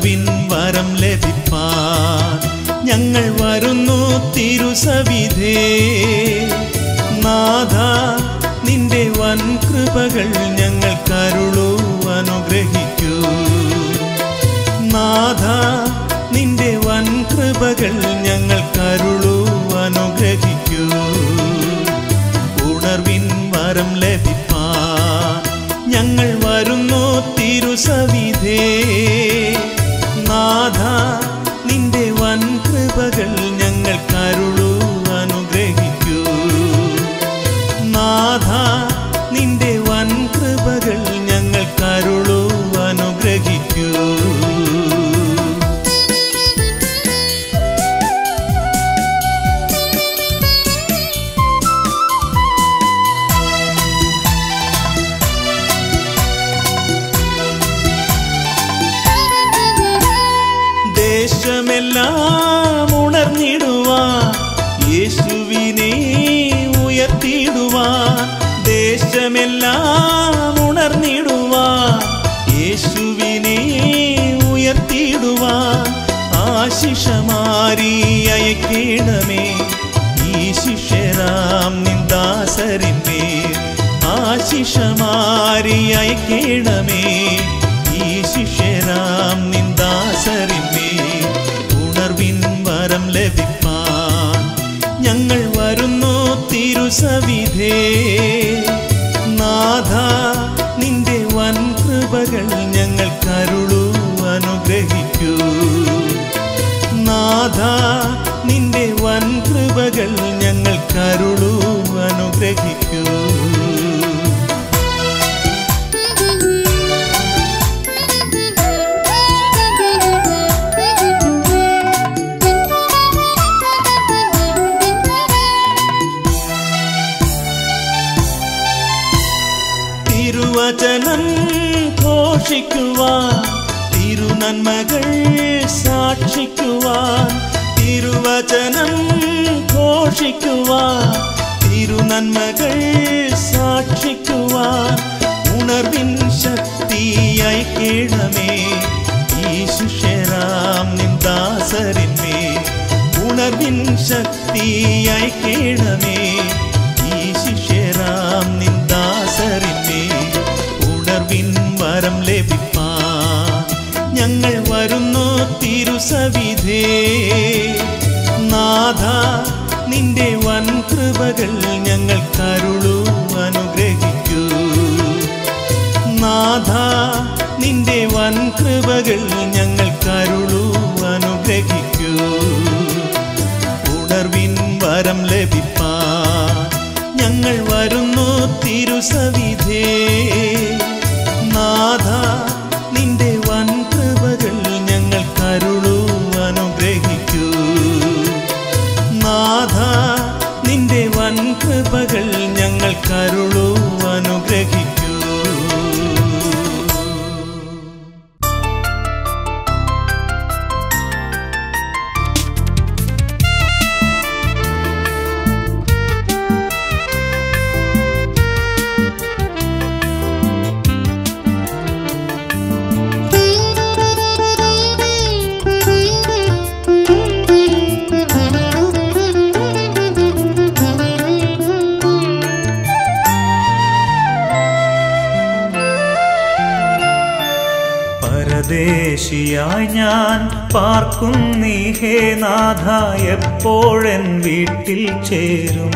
ഉണർവിൻ വരം ലഭിപ്പാൻ ഞങ്ങൾ വരുന്നു തിരുസവിധേ നാഥ നിന്റെ വൻ കൃപകൾ ഞങ്ങൾ കരുളൂ അനുഗ്രഹിക്കൂ നാഥ നിന്റെ വൻ കൃപകൾ ഞങ്ങൾ കരുളൂ അനുഗ്രഹിക്കൂ ഉണർവിൻ വരം ലഭിപ്പാൻ ഞങ്ങൾ വരുന്നു തിരുസവിധേ നാഥ നിന്റെ വൻ കൃപകൾ ഞങ്ങൾ കരുളൂ അനുഗ്രഹിക്കൂ നാഥ നിന്റെ വൻ കൃപകൾ ഞങ്ങൾ കരുളൂ അനുഗ്രഹിക്കൂ ദേശമെല്ലാം ഉണർന്നിടുവാൻ യേശുവിനെ ഉയർത്തിടുവാൻ ദേശമെല്ലാം ഉണർന്നിടുവാൻ യേശുവിനെ ഉയർത്തിടുവാൻ ആശിഷമാരി അയക്കേണമേ ഈ ശിഷ്യരാം നിന്ദാസരിന്മേൽ ആശിഷമാരി അയക്കേണമേ ഈ ശിഷ്യരാം നിന്ദാസരിന്മേൽ ഉണർവിൻ വരം ലഭിപ്പാൻ ഞങ്ങൾ വരുന്നു തിരുസവിധേ നാഥ നിന്റെ വൻ കൃപകൾ ഞങ്ങൾ കരുളൂ അനുഗ്രഹിക്കൂ നാഥ നിന്റെ വൻ കൃപകൾ ഞങ്ങൾ കരുളൂ അനുഗ്രഹിക്കൂ തിരുവചനം ഘോഷിക്കുവാൻ തിരുനന്മകൾ സാക്ഷിക്കുവാൻ തിരുവചനം ഘോഷിക്കുവാൻ തിരുനന്മകൾ സാക്ഷിക്കുവാൻ ഉണർവിൻ ശക്തിയായി കേണമേ ഈ ശിഷ്യരാം നിന്ദാസരിന്മേ ഉണർവിൻ ശക്തിയായി കേണമേ ഈ ശിഷ്യരാം നിന്ദാസരിന്മേ ഉണർവിൻ വരം ലഭിപ്പാൻ ഞങ്ങൾ വരുന്നു തിരുസവിധേ നാഥ നിന്റെ വൻ കൃപകൾ ഞങ്ങൾ കരുളൂ അനുഗ്രഹിക്കൂ നാഥ നിന്റെ വൻ കൃപകൾ ഞങ്ങൾ കരുളൂ അനുഗ്രഹിക്കൂ ഉണർവിൻ വരം ലഭിപ്പാൻ ഞങ്ങൾ വരുന്നു തിരുസവിധേ നാഥ നിന്റെ വൻ കൃപകൾ ഞങ്ങൾ കരുളൂ അനുഗ്രഹിക്കൂ നാഥ നിന്റെ വൻ കൃപകൾ ഞങ്ങൾ കരുളൂ അനുഗ്രഹിക്കൂ പരദേശിയായി ഞാൻ പാർക്കുന്നീ ഹേ നാഥ എപ്പോഴെൻ വീട്ടിൽ ചേരും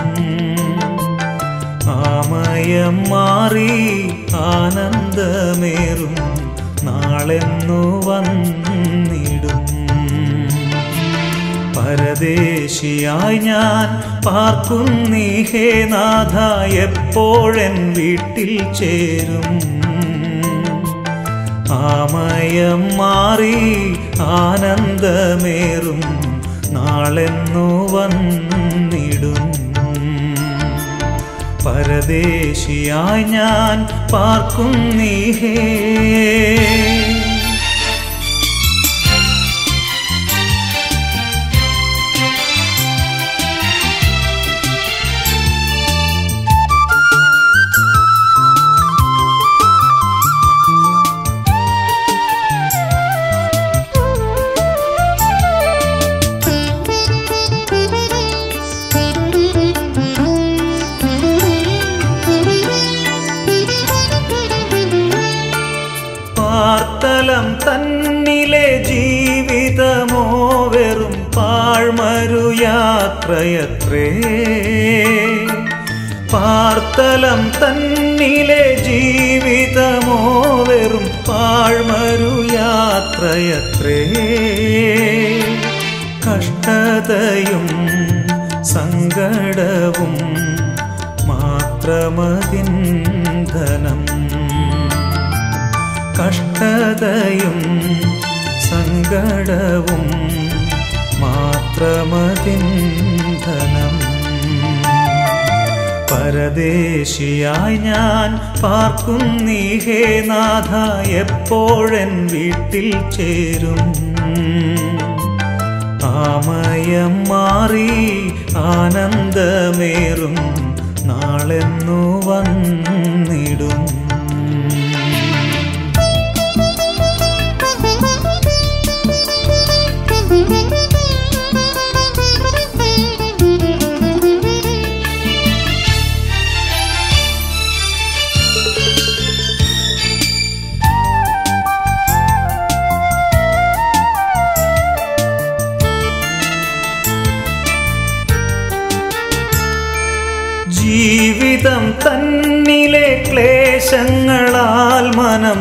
ആമയം മാറി ആനന്ദമേറും നാളെന്നു വന്നിടും പരദേശിയായി ഞാൻ പാർക്കുന്നീ ഹേ നാഥ എപ്പോഴെൻ വീട്ടിൽ ചേരും ആമയം മാറി ആനന്ദമേറും നാളെന്നു വന്നിടും പരദേശിയായി ഞാൻ പാർക്കുന്നീ ഹേ പാർത്തലം തന്നിലെ ജീവിതമോ വെറും പാഴ്മരു യാത്രയത്രേ പാർത്തലം തന്നിലെ ജീവിതമോ വെറും പാഴ്മരു യാത്രയത്രേ കഷ്ടതയും സങ്കടവും മാത്രമതിന്ധനം കഷ്ടതയും സങ്കടവും മാത്രമതിന്ധനം പരദേശിയായി ഞാൻ പാർക്കുന്നീഹേ നാഥ എപ്പോഴെൻ വീട്ടിൽ ചേരും ആമയം മാറി ആനന്ദമേറും നാളെന്നു വന്നിടും ജീവിതം തന്നിലെ ക്ലേശങ്ങളാൽ മനം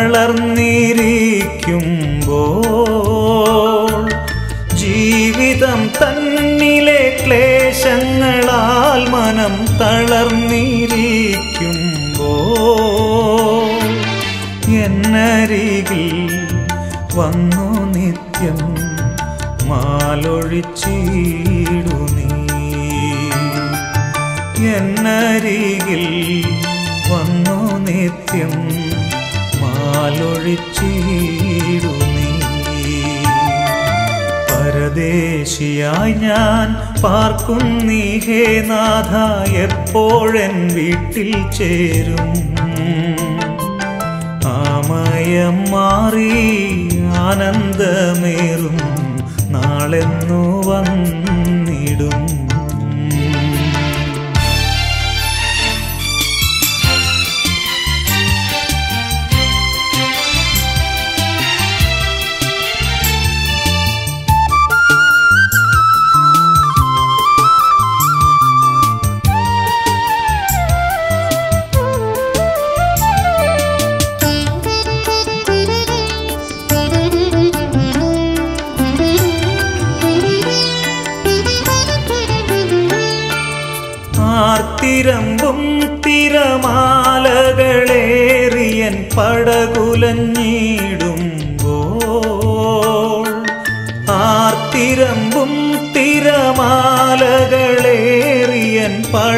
തളർന്നിരിക്കുമ്പോൾ ജീവിതം തന്നിലെ ക്ലേശങ്ങളാൽ മനം തളർന്നിരിക്കുമ്പോൾ എന്നരികിൽ വന്നു നിത്യം മാലൊഴിച്ചിടു നീ എന്നരികിൽ വന്നു നിത്യം മാലൊഴിച്ചിടു നീ പരദേശിയായി ഞാൻ പാർക്കുന്നീഹേ നാഥ എപ്പോഴെൻ വീട്ടിൽ ചേരും ആമയം മാറി ആനന്ദമേറും നാളെന്നു വന്നിടും ആർത്തിരമ്പും തിരമാലകളേറിയൻ പടകുലഞ്ഞിടുമ്പോൾ ആർത്തിരമ്പും തിരമാലകളേറിയൻ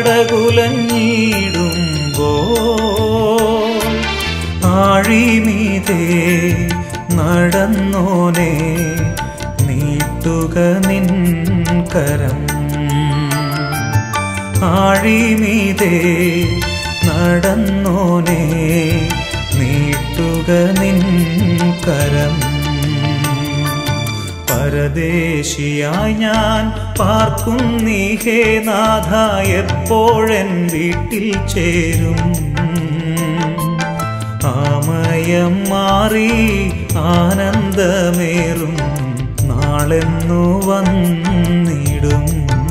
പടകുലഞ്ഞിടുമ്പോൾ ആഴിമീതേ നടന്നോനെ നീട്ടുക നിൻ കരം ആഴിമീതേ നടന്നോനെ നീട്ടുക നിൻ കരം പരദേശിയായി ഞാൻ പാർക്കുന്നീഹേ നാഥ എപ്പോഴെൻ വീട്ടിൽ ചേരും ആമയം മാറി ആനന്ദമേറും നാളെന്നു വന്നിടും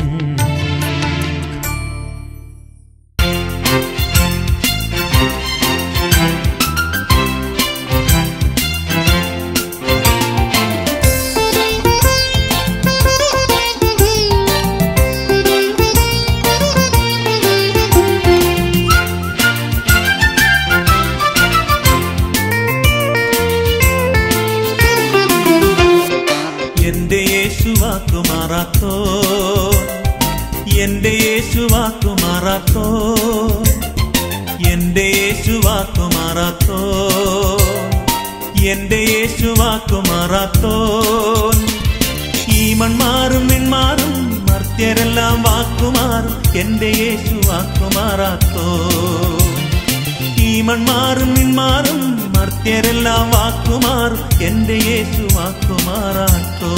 എന്റെ യേശുവാക്കു മാറാത്തോ എന്റെ യേശുവാക്കു മാറാത്തോ എന്റെ യേശുവാക്കു മാറാത്തോ എന്റെ യേശുവാക്കു മാറാത്തോ ഈ മൺമാറും മിൺമാറും മർത്യരെല്ലാം വാക്കുമാറും എന്റെ യേശുവാക്കു മാറാത്തോ ഈ മൺമാറും മിൺമാറും മർത്യരെല്ലാം വാക്കുമാറും എന്റെ യേശു വാക്കുമാറാത്തോ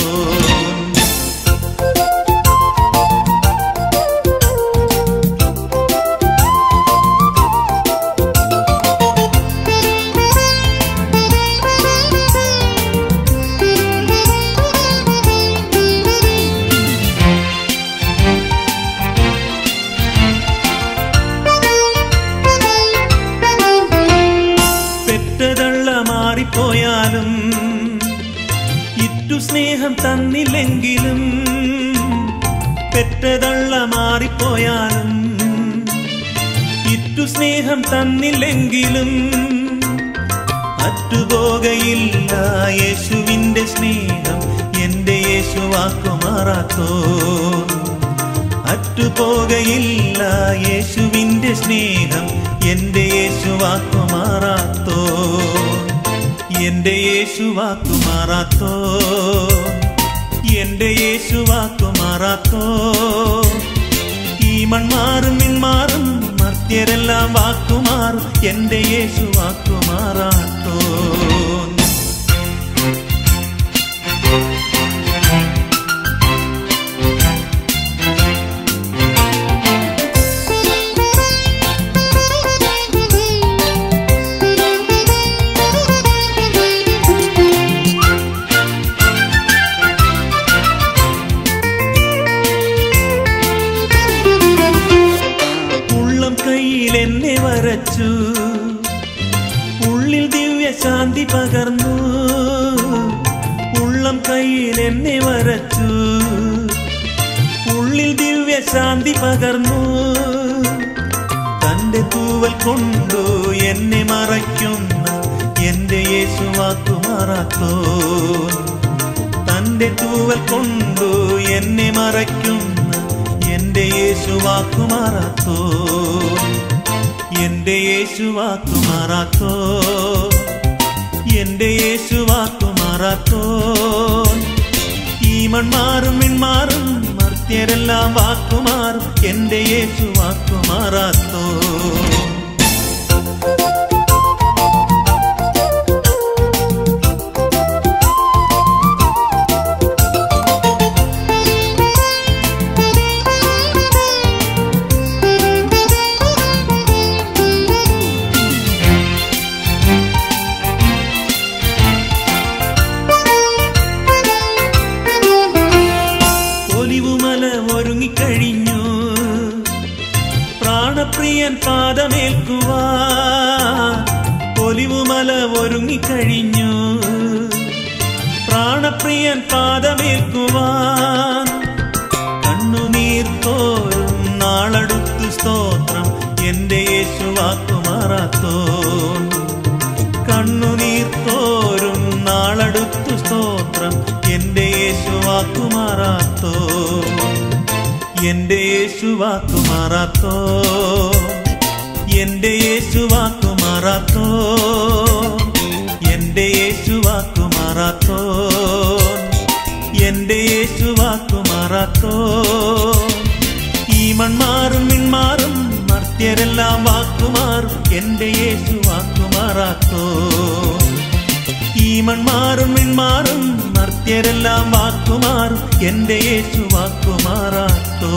Thank you. ഇറ്റു സ്നേഹം തന്നില്ലെങ്കിലും പെറ്റതള്ള മാറിപ്പോയാലും ഇറ്റു സ്നേഹം തന്നില്ലെങ്കിലും അറ്റുപോകയില്ല യേശുവിന്റെ സ്നേഹം എന്റെ യേശു വാക്കുമാറാത്തോ അറ്റുപോകയില്ല യേശുവിന്റെ സ്നേഹം എന്റെ യേശു വാക്കുമാറാത്തോ എന്റെ യേശു വാക്കുമാറാത്തോ എന്റെ യേശു വാക്കുമാറാത്തോ ഈ മൺമാറും മിന്മാറും മർത്യരെല്ലാം വാക്കുമാറും എന്റെ യേശു വാക്കുമാറാത്തോ ഉള്ളം കയ്യിൽ എന്നെ വരച്ചു ഉള്ളിൽ ദിവ്യശാന്തി പകർന്നു ഉള്ളം കയ്യിൽ എന്നെ വരച്ചു ഉള്ളിൽ ദിവ്യശാന്തി പകർന്നു തന്റെ തൂവൽ കൊണ്ടു എന്നെ മറയ്ക്കുന്ന എന്റെ യേശു വാക്കുമാറാത്തോ തന്റെ തൂവൽ കൊണ്ടു എന്നെ മറയ്ക്കുന്ന എന്റെ യേശു വാക്കുമാറാത്തോ എന്റെ യേശു വാക്കുമാറാത്തോ എന്റെ യേശു വാക്കുമാറാത്തോ ഈ മൺമാറും മിൺമാറും മർത്യരെല്ലാം വാക്കുമാറും എന്റെ യേശു വാക്കുമാറാത്തോ ഒലിവുമല ഒരുങ്ങിക്കഴിഞ്ഞു പ്രാണപ്രിയൻ പാദമേൽക്കുവാൻ ഒലിവുമല ഒരുങ്ങിക്കഴിഞ്ഞു പ്രാണപ്രിയൻ പാദമേൽക്കുവാൻ കണ്ണുനീർ തോരും നാളടുത്തു സ്തോത്രം എന്റെ യേശു വാക്കുമാറാത്തോ കണ്ണുനീർ തോരും നാളടുത്തു സ്തോത്രം എന്റെ യേശു വാക്കുമാറാത്തോ എന്റെ യേശു വാക്കുമാറാത്തോ എന്റെ യേശു വാക്കുമാറാത്തോ എന്റെ യേശു വാക്കുമാറാത്തോ എന്റെ യേശു വാക്കുമാറാത്തോ ഈ മൺമാറും മിൺമാറും മർത്യരെല്ലാം വാക്കുമാറും എന്റെ യേശു വാക്കുമാറാത്തോ ഈ മൺമാറും മിൺമാറും മർത്യരെല്ലാം വാക്കുമാറും എന്റെ യേശു വാക്കുമാറാത്തോ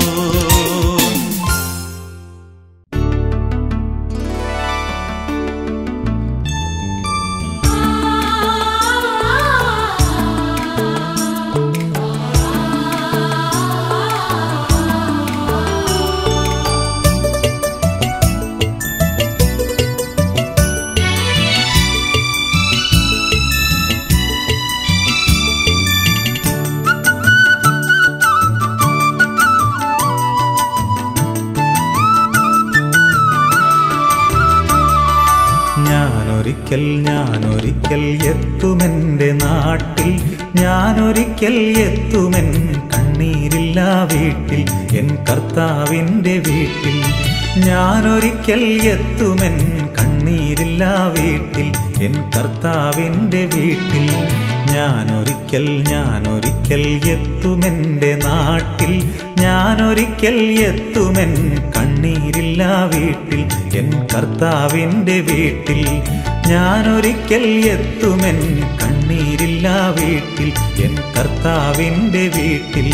ഞാനൊരിക്കൽ ഞാനൊരിക്കൽ എത്തുമെൻ്റെ നാട്ടിൽ ഞാനൊരിക്കൽ എത്തുമെൻ കണ്ണീരില്ല വീട്ടിൽ എൻ കർത്താവിൻ്റെ വീട്ടിൽ ഞാനൊരിക്കൽ എത്തുമെൻ കണ്ണീരില്ല വീട്ടിൽ എൻ കർത്താവിൻ്റെ വീട്ടിൽ ഞാനൊരിക്കൽ ഞാനൊരിക്കൽ എത്തുമെൻ്റെ നാട്ടിൽ ഞാനൊരിക്കൽ എത്തുമെൻ കണ്ണീരില്ല വീട്ടിൽ എൻ കർത്താവിൻ്റെ വീട്ടിൽ ഞാനൊരിക്കൽ എത്തുമെൻ കണ്ണീരില്ല വീട്ടിൽ എൻ കർത്താവിൻ്റെ വീട്ടിൽ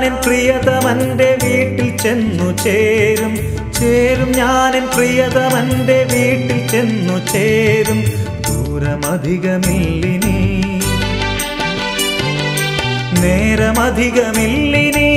ഞാനെൻ പ്രിയതമന്റെ വീട്ടിൽ ചെന്നു ചേരും ചേരും ഞാനെൻ പ്രിയതമന്റെ വീട്ടിൽ ചെന്നു ചേരും ദൂരമധികമില്ലിനി നേരമധികമില്ലിനി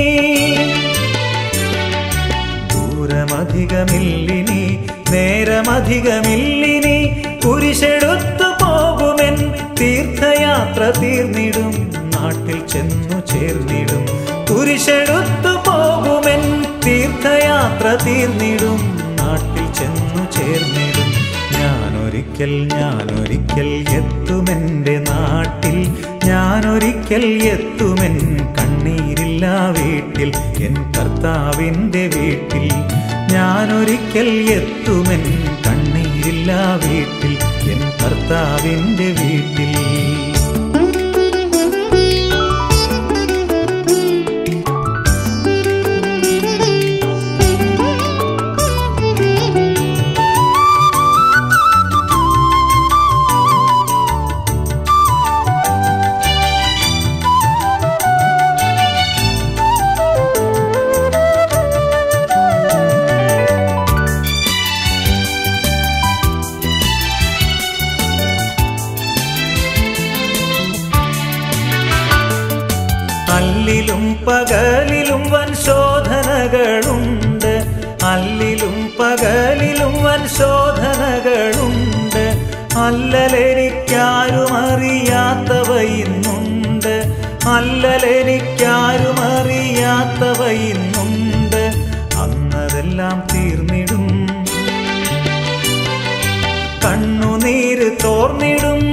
ദൂരമധികമില്ലിനി നേരമധികമില്ലിനി കുരിശെടുത്തു പോകുമെൻ തീർത്ഥയാത്ര തീർന്നിടും നാട്ടിൽ ചെന്നു ചേർന്നിടും കുരിശെടുത്തു പോകുമെൻ തീർത്ഥയാത്ര തീർന്നിടും നാട്ടിൽ ചെന്നു ചേർന്നിടും ഞാനൊരിക്കൽ ഞാനൊരിക്കൽ എത്തുമെൻ്റെ നാട്ടിൽ ഞാനൊരിക്കൽ എത്തുമെൻ കണ്ണീരില്ല വീട്ടിൽ എൻ കർത്താവിൻ്റെ വീട്ടിൽ ഞാനൊരിക്കൽ എത്തുമെൻ കണ്ണീരില്ല വീട്ടിൽ എൻ കർത്താവിൻ്റെ വീട്ടിൽ അല്ലിലും പകലിലും വൻ ശോധനകളുണ്ട് അല്ലിലും പകലിലും വൻ ശോധനകളുണ്ട് അല്ലലെനിക്കാരും അറിയാത്തവ ഇന്നുണ്ട് അല്ലലെനിക്കാരും അറിയാത്തവ ഇന്നുണ്ട് അന്നതെല്ലാം തീർന്നിടും കണ്ണുനീര് തോർന്നിടും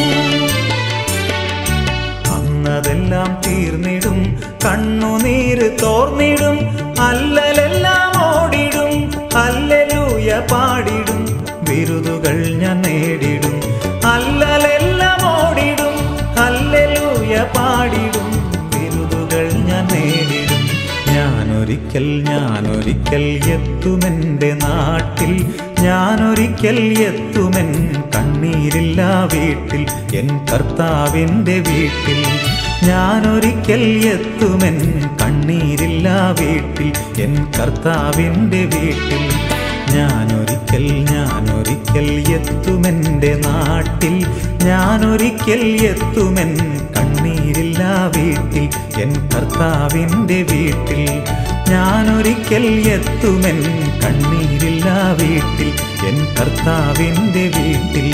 അന്നതെല്ലാം തീർന്നിടും കണ്ണുനീര് തോർന്നിടും അല്ലലെല്ലാം ഓടിടും അല്ലലൂയ പാടിടും ബിരുദുകൾ ഞാൻ നേടിടും അല്ലലെല്ലാം ഓടിടും അല്ലലൂയ പാടിടും ബിരുദുകൾ ഞാൻ നേടിടും ഞാനൊരിക്കൽ ഞാനൊരിക്കൽ എത്തുമെൻ്റെ നാട്ടിൽ ഞാനൊരിക്കൽ എത്തുമെൻ കണ്ണീരില്ല വീട്ടിൽ എൻ കർത്താവിൻ്റെ വീട്ടിൽ ഞാനൊരിക്കൽ എത്തുമെൻ കണ്ണീരില്ല വീട്ടിൽ എൻ കർത്താവിൻ്റെ വീട്ടിൽ ഞാനൊരിക്കൽ ഞാനൊരിക്കൽ എത്തുമെൻ്റെ നാട്ടിൽ ഞാനൊരിക്കൽ എത്തുമെൻ കണ്ണീരില്ല വീട്ടിൽ എൻ കർത്താവിൻ്റെ വീട്ടിൽ ഞാനൊരിക്കൽ എത്തുമെൻ കണ്ണീരില്ല വീട്ടിൽ എൻ കർത്താവിൻ്റെ വീട്ടിൽ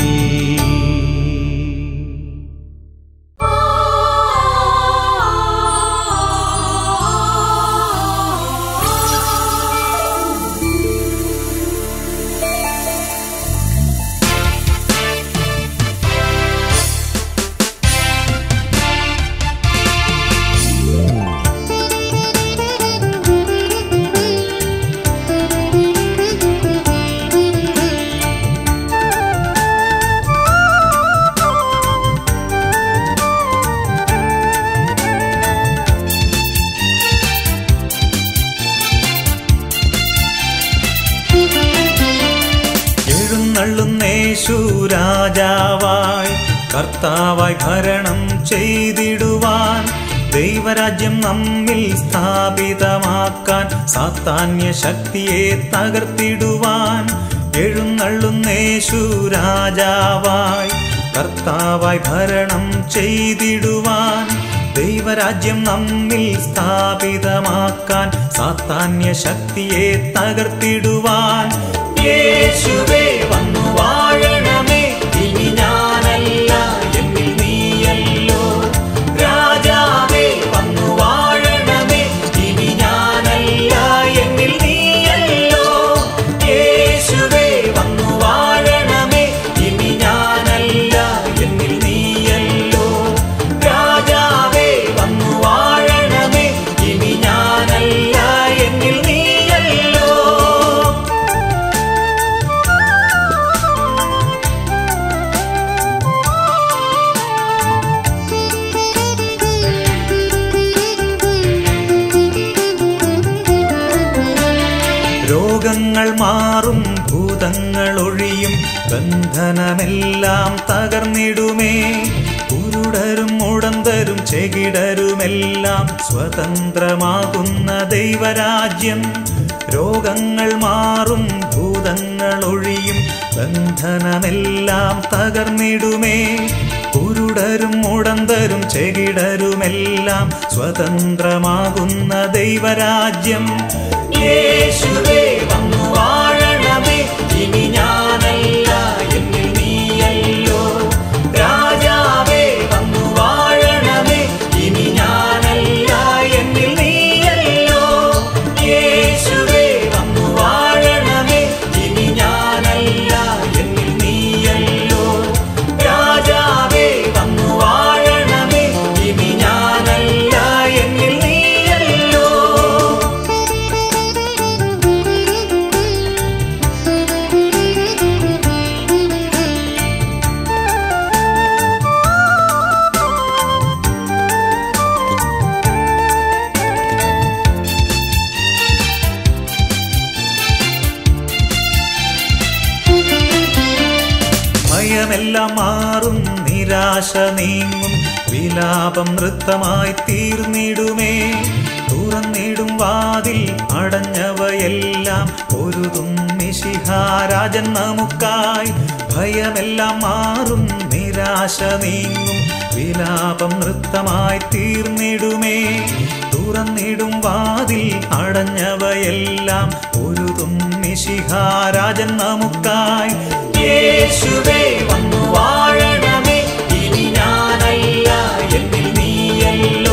എഴുന്നള്ളുന്നേശു രാജാവായി കർത്താവായി ഭരണം ചെയ്തിടുവാൻ ദൈവരാജ്യം നമ്മിൽ സ്ഥാപിതമാക്കാൻ സാത്താന്യ ശക്തിയെ തകർത്തിടുവാൻ എഴുന്നള്ളുന്നേശു രാജാവായി കർത്താവായി ഭരണം ചെയ്തിടുവാൻ ദൈവരാജ്യം നമ്മിൽ സ്ഥാപിതമാക്കാൻ സാത്താന്യ ശക്തിയെ തകർത്തിടുവാൻ യേശുവേ വന്നു വാഴണമേ ഇനി ഞാനല്ല എന്നിൽ നീയല്ലോ രാജാവേ വന്നു വാഴണമേ ഇനി ഞാനല്ല എന്നിൽ നീയല്ലോ യേശുവേ വന്നു വാഴണമേ ഇനി ഞാനല്ല എന്നിൽ നീയല്ലോ രാജാവേ വന്നു വാഴണമേ ഇനി ഞാനല്ല എന്നിൽ നീയല്ലോ രോഗങ്ങൾ മാറും ഭൂതങ്ങൾ ഒഴിയും ബന്ധനമെല്ലാം തകർന്നിടുമേ കുരുടരും മുടന്തരും ചെകിടരുമെല്ലാം സ്വതന്ത്രമാകുന്ന ദൈവരാജ്യം രോഗങ്ങൾ മാറും ഭൂതങ്ങൾ ഒഴിയും ബന്ധനമെല്ലാം തകർന്നിടുമേ കുരുടരും മുടന്തരും ചെകിടരുമെല്ലാം സ്വതന്ത്രമാകുന്ന ദൈവരാജ്യം യേശുവേ വന്നു വാഴണമേ ഇനി ഞാനല്ല എന്നിൽ നീയല്ലോ രാജാവേ വന്നു വാഴണമേ ഇനി ഞാനല്ല എന്നിൽ നീയല്ലോ യേശുവേ വന്നു വാഴണമേ ഇനി ഞാനല്ല എന്നിൽ നീയല്ലോ രാജാവേ വന്നു വാഴണമേ ഇനി ഞാനല്ല എന്നിൽ നീയല്ലോ ഭയമെല്ലാം മാറും നിരാശ നീങ്ങും വിലാപം നൃത്തമായി തീർന്നിടുമേ തുറന്നിടും വാതിൽ അടഞ്ഞവയെല്ലാം പൊരുതും മിശിഹാരാജൻ നമുക്കായി ഭയമെല്ലാം മാറും നിരാശ നീങ്ങും വിലാപം നൃത്തമായി തീർന്നിടുമേ തുറന്നിടും വാതിൽ അടഞ്ഞവയെല്ലാം പൊരുതും മിശിഹാരാജൻ നമുക്കായി യേശുവേ വന്നു വാഴണമേ ഇനി ഞാനല്ല എന്നിൽ നീയല്ലോ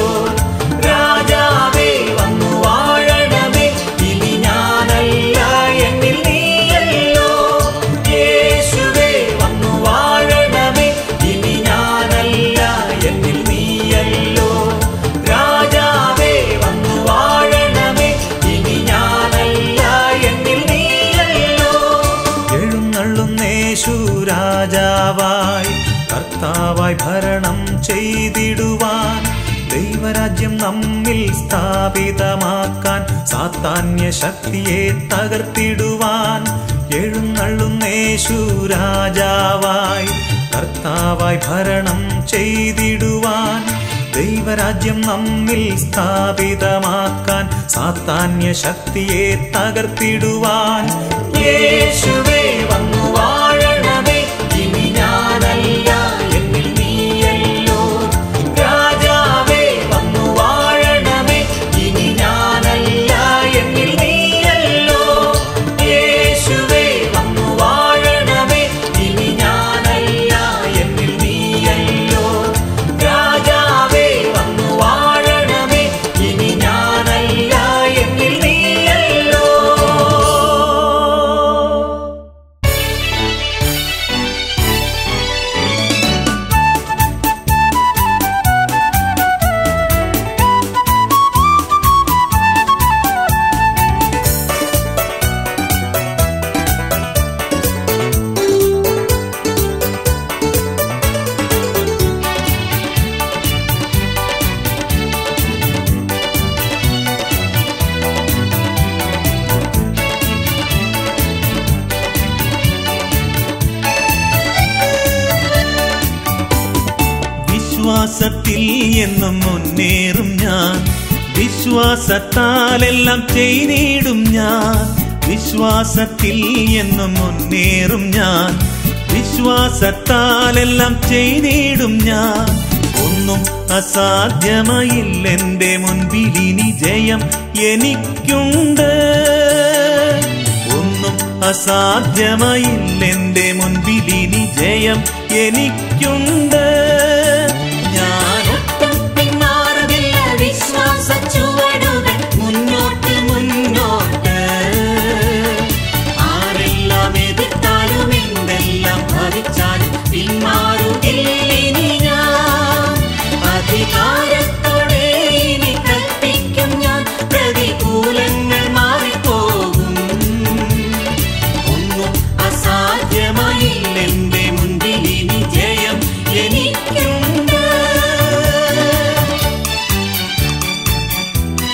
രാജാവേ വന്നു വാഴണമേ ഇനി ഞാനല്ല എന്നിൽ നീയല്ലോ യേശുവേ വന്നു വാഴണമേ ഇനി ഞാനല്ല എന്നിൽ നീയല്ലോ രാജാവേ വന്നു വാഴണമേ ഇനി ഞാനല്ല എന്നിൽ നീയല്ലോ എഴുന്നള്ളുന്നേശു രാജാവായി കർത്താവായി ഭരണം ചെയ്തിടുവാൻ ദൈവരാജ്യം നമ്മിൽ സ്ഥാപിതമാക്കാൻ സാത്താന്യ ശക്തിയെ തകർത്തിടുവാൻ എഴുന്നള്ളുന്നേശു രാജാവായി കർത്താവായി ഭരണം ചെയ്തിടുവാൻ ദൈവരാജ്യം നമ്മിൽ സ്ഥാപിതമാക്കാൻ സാത്താന്യ ശക്തിയെ തകർത്തിടുവാൻ യേശുവേ വന്നു വാഴണമേ ഇനി ഞാനല്ല എന്നിൽ നീയല്ലോ രാജാവേ വന്നു വാഴണമേ ഇനി ഞാനല്ല എന്നിൽ നീയല്ലോ യേശുവേ വന്നു വാഴണമേ ഇനി ഞാനല്ല എന്നിൽ നീയല്ലോ രാജാവേ വന്നു വാഴണമേ ഇനി ഞാനല്ല എന്നിൽ നീയല്ലോ വിശ്വാസത്തിൽ എന്നും മുന്നേറും ഞാൻ വിശ്വാസത്താലെല്ലാം ചെയ്തിടും ഞാൻ വിശ്വാസത്തിൽ എന്നും മുന്നേറും ഞാൻ വിശ്വാസത്താലെല്ലാം ചെയ്തിടും ഞാൻ ഒന്നും അസാധ്യമായില്ലെന്റെ മുൻപിൽ ഇനി ജയം എനിക്കുണ്ട് ഒന്നും അസാധ്യമായില്ലെന്റെ മുൻപിൽ ഇനി ജയം എനിക്കുണ്ട് ഞാനൊട്ടും പിന്മാറുന്നില്ല വിശ്വാസ ചുവടുകൾ മുന്നോട്ട് മുന്നോട്ട് ആരെല്ലാം എതിർത്താലും എന്തെല്ലാം ഭവിച്ചാലും പിന്മാറുകില്ലിനി ഞാൻ അധികാരത്തോടെ ഇനി കൽപ്പിക്കും ഞാൻ പ്രതികൂലങ്ങൾ മാറിപ്പോകും ഒന്നും അസാധ്യമായില്ലെന്റെ മുൻപിൽ ഇനി ജയം എനിക്കുണ്ട്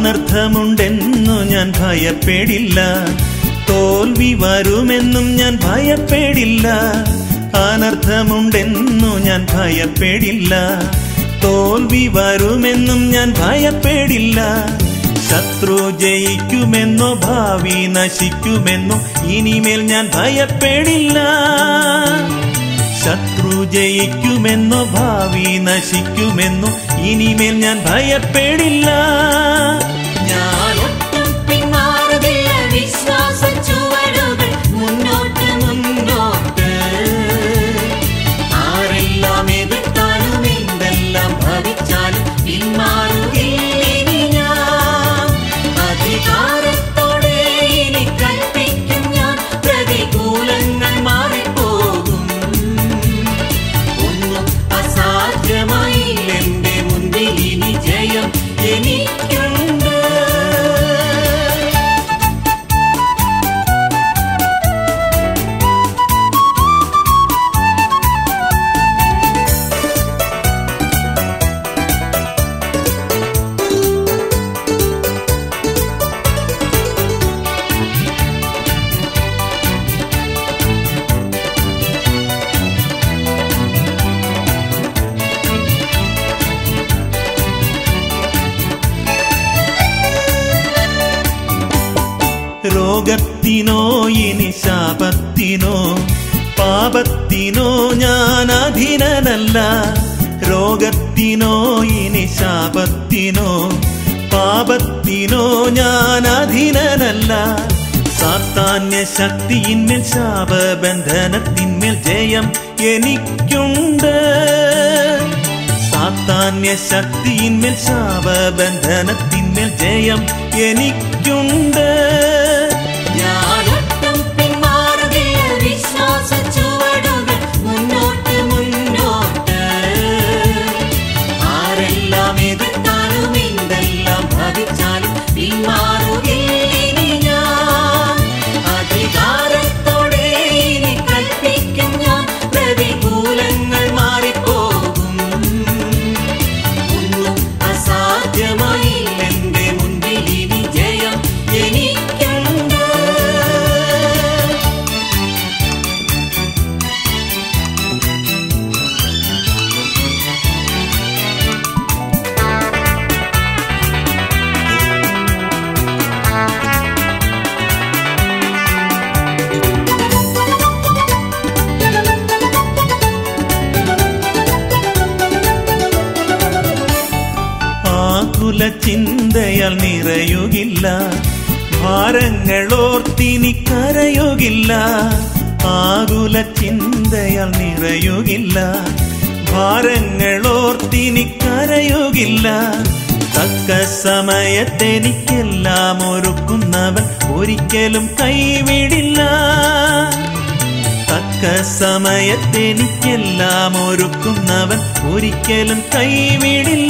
അനർത്ഥമുണ്ടെന്നു ഞാൻ ഭയപ്പെടില്ല തോൽവി വരുമെന്നും ഞാൻ ഭയപ്പെടില്ല അനർത്ഥമുണ്ടെന്നു ഞാൻ ഭയപ്പെടില്ല തോൽവി വരുമെന്നും ഞാൻ ഭയപ്പെടില്ല ശത്രു ജയിക്കുമെന്നോ ഭാവി നശിക്കുമെന്നോ ഇനിമേൽ ഞാൻ ഭയപ്പെടില്ല ശത്രു ജയിക്കുമെന്നോ ഭാവി നശിക്കുമെന്നോ ഇനിമേൽ ഞാൻ ഭയപ്പെടില്ല ഞാൻ ഒട്ടും പിന്മാറുകില്ല വിശ്വാസ ചുവടുകൾ മുന്നോട്ട് മുന്നോട്ട് ആരെല്ലാം എതിർത്താലും എന്തെല്ലാം ഭവിച്ചാലും പിന്മാറുകില്ലിനി ഞാൻ അധികാരത്തോടെ ഇനി കൽപ്പിക്കും ഞാൻ പ്രതികൂലങ്ങൾ മാറിപ്പോകും ഒന്നും അസാധ്യമായി എന്റെ മുൻപിൽ ഇനി ജയം എനിക്കുണ്ട് രോഗത്തിനോ ഇനി ശാപത്തിനോ പാപത്തിനോ ഞാൻ അധീനനല്ല രോഗത്തിനോ ഇനി ശാപത്തിനോ പാപത്തിനോ ഞാൻ അധീനനല്ല സാത്താന്യ ശക്തിയിന്മേൽ ശാപബന്ധനത്തിന്മേൽ ജയം എനിക്കുണ്ട് സാത്താന്യ ശക്തിയിന്മേൽ ശാപബന്ധനത്തിന്മേൽ ജയം എനിക്കുണ്ട് ഞാനൊട്ടും പിന്മാറുകില്ല വിശ്വാസ ചുവടുകൾ മുന്നോട്ട് മുന്നോട്ട് ആരെല്ലാം എതിർത്താലും എന്തെല്ലാം ഭവിച്ചാലും പിന്മാറുകില്ലിനി ഞാൻ അധികാരത്തോടെ ഇനി കൽപ്പിക്കും ഞാൻ പ്രതികൂലങ്ങൾ മാറിപ്പോകും ഒന്നും അസാധ്യമായി എന്റെ മുൻപിൽ ഇനി ജയം എനിക്കുണ്ട് ആകുല ചിന്തയാൽ നിറയുകില്ല ഭാരങ്ങളോർത്തിനി കരയുകില്ല ആകുല ചിന്തയാൽ നിറയുകില്ല ഭാരങ്ങളോർത്തിനി കരയുകില്ല തക്ക സമയത്തെനിക്കെല്ലാം ഒരുക്കുന്നവൻ ഒരിക്കലും കൈവിടില്ല തക്ക സമയത്തെനിക്കെല്ലാം ഒരുക്കുന്നവൻ ഒരിക്കലും കൈവിടില്ല